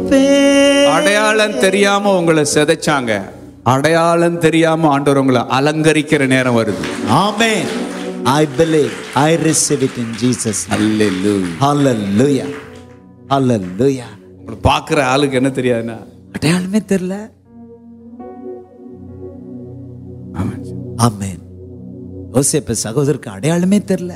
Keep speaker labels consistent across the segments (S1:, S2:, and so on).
S1: இருப்பேன்
S2: அடையாளம் தெரியாம உங்களை சிதைச்சாங்க அடையாளம் தெரியாம ஆண்டவர் உங்களை அலங்கரிக்கிற நேரம் வருது
S1: amen I believe I receive it in Jesus
S2: hallelujah
S1: ஹalleluya ஹalleluya
S2: உங்களை பார்க்குற ஆளுக்கு என்ன தெரியாதுன்னா
S1: அடையாளமே தெரியல
S2: ஆமாம்
S1: ஆமென் யோசேப்பு சகோதரருக்கு அடையாளமே தெரியல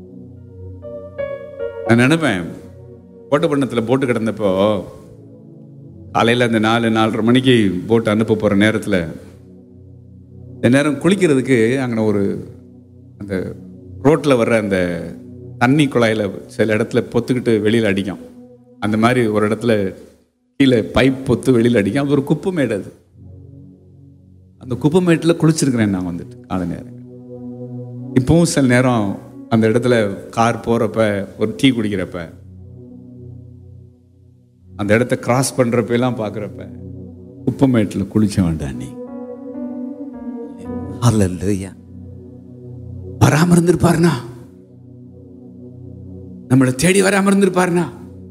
S2: நான் நினைப்பேன் போட்டு பண்ணத்தில் போட்டு கிடந்தப்போ காலையில் அந்த நாலு நாலரை மணிக்கு போட்டு அனுப்ப போகிற நேரத்தில் இந்த நேரம் குளிக்கிறதுக்கு அங்கே ஒரு அந்த ரோட்டில் வர்ற அந்த தண்ணி குழாயில் சில இடத்துல பொத்துக்கிட்டு வெளியில் அடிக்கும் அந்த மாதிரி ஒரு இடத்துல கீழே பைப் பொத்து வெளியில் அடிக்கும் அது ஒரு குப்பை மேடு அது அந்த குப்பை மேட்டில் குளிச்சிருக்கிறேன் நான் வந்துட்டு காலை நேரம் இப்பவும் சில நேரம் அந்த இடத்துல கார் போகிறப்ப ஒரு டீ குடிக்கிறப்ப அந்த இடத்த கிராஸ் பண்றப்ப எல்லாம் பார்க்குறப்ப குப்பமேட்டில் குளிச்ச வேண்டாம் நீ
S1: ஹalleluya
S2: வராம இருந்திருப்பாருனா நம்மளை தேடி வராம இருந்திருப்பாருனா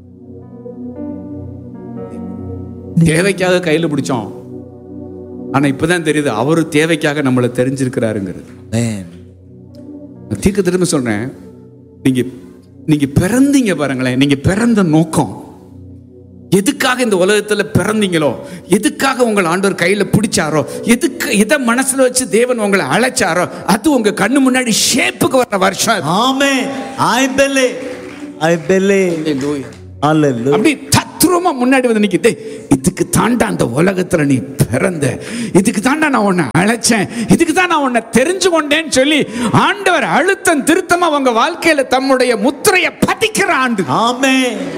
S2: தேவைக்காக கையில பிடிச்சோம் ஆனா இப்பதான் தெரியுது அவரு தேவைக்காக நம்மளை தெரிஞ்சிருக்கிறாருங்கிறது
S1: ஆமென்
S2: தீர்க்க திரும்ப சொல்றேன் நீங்க நீங்க பிறந்தீங்க பாருங்களேன் நீங்க பிறந்த நோக்கம் எதுக்காக இந்த உலகத்துல பிறந்தீங்களோ எதுக்காக உங்கள் ஆண்டவர் கையில பிடிச்சாரோ எதுக்கு எதை மனசுல வச்சு தேவன் உங்களை அழைச்சாரோ அது உங்க கண்ணு முன்னாடி ஷேப்புக்கு வர வருஷம் அது.
S1: ஆமென் ஐ பிலீவ் ஐ பிலீவ் ஹalleluya
S2: அப்படி தத்ரூபமா முன்னாடி வந்து நிக்குது இதுக்கு தாண்டா அந்த உலகத்துல நீ பிறந்த இதுக்கு தாண்டா நான் உன்னை அழைச்சேன் இதுக்கு தான் நான் உன்னை தெரிஞ்சு கொண்டேன்னு சொல்லி ஆண்டவர் அழுத்தம் திருத்தமா உங்க வாழ்க்கையில தம்முடைய முத்திரையை பதிக்கிற ஆண்டு
S1: ஆமென்